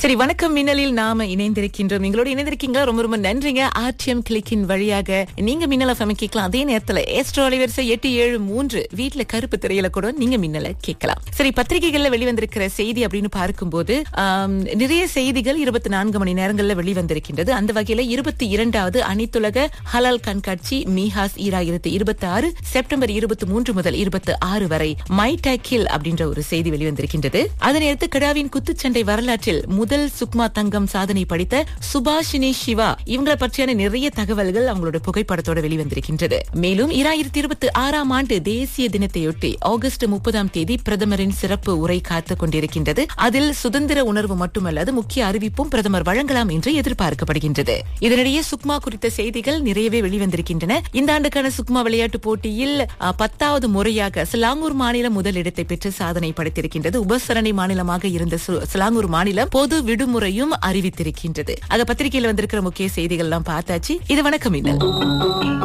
சரி வணக்கம் மின்னலில் நாம இணைந்திருக்கின்றோம் எங்களோட இணைந்திருக்கீங்களா ரொம்ப ரொம்ப நன்றிங்க ஆர்டிஎம் கிளிக்கின் வழியாக நீங்க மின்னலை ஃபம் கேட்கலாம் அதே நேரத்துல ஏஸ்ட்ரோ அலைவரிசை எட்டு ஏழு மூன்று வீட்டுல கருப்பு திரையில கூட நீங்க மின்னலை கேட்கலாம் சரி பத்திரிகைகள்ல வெளிவந்திருக்கிற செய்தி அப்படின்னு பார்க்கும்போது ஆம், நிறைய செய்திகள் இருபத்தி நான்கு மணி நேரங்கள்ல வெளிவந்திருக்கின்றது அந்த வகையில இருபத்தி இரண்டாவது அனைத்துலக ஹலால் கண்காட்சி மீஹாஸ் ஈராயிரத்தி இருபத்தி ஆறு செப்டம்பர் இருபத்தி மூன்று முதல் இருபத்தி ஆறு வரை மை டேக்கில் அப்படின்ற ஒரு செய்தி வெளிவந்திருக்கின்றது அதனையடுத்து கிடாவின் குத்துச்சண்டை வரலாற்றில் முதல் சுக்மா தங்கம் சாதனை படித்த சுபாஷினி சிவா இவங்களை பற்றியான நிறைய தகவல்கள் அவங்களோட புகைப்படத்தோட வெளிவந்திருக்கின்றது மேலும் இராயிரத்தி இருபத்தி ஆறாம் ஆண்டு தேசிய தினத்தையொட்டி ஆகஸ்ட் முப்பதாம் தேதி பிரதமரின் சிறப்பு உரை காத்துக் கொண்டிருக்கின்றது அதில் சுதந்திர உணர்வு மட்டுமல்லாது முக்கிய அறிவிப்பும் பிரதமர் வழங்கலாம் என்று எதிர்பார்க்கப்படுகின்றது இதனிடையே சுக்மா குறித்த செய்திகள் நிறையவே வெளிவந்திருக்கின்றன இந்த ஆண்டுக்கான சுக்மா விளையாட்டு போட்டியில் அஹ், பத்தாவது முறையாக சிலாங்கூர் மாநிலம் முதலிடத்தை பெற்று சாதனை படைத்திருக்கின்றது உபசரணை மாநிலமாக இருந்த சு- சிலாங்கூர் மாநிலம் பொது விடுமுறையும் அறிவித்திருக்கின்றது ஆக பத்திரிகையில் வந்திருக்கிற முக்கிய செய்திகள் எல்லாம் பார்த்தாச்சு இது வணக்கம் இன்னல்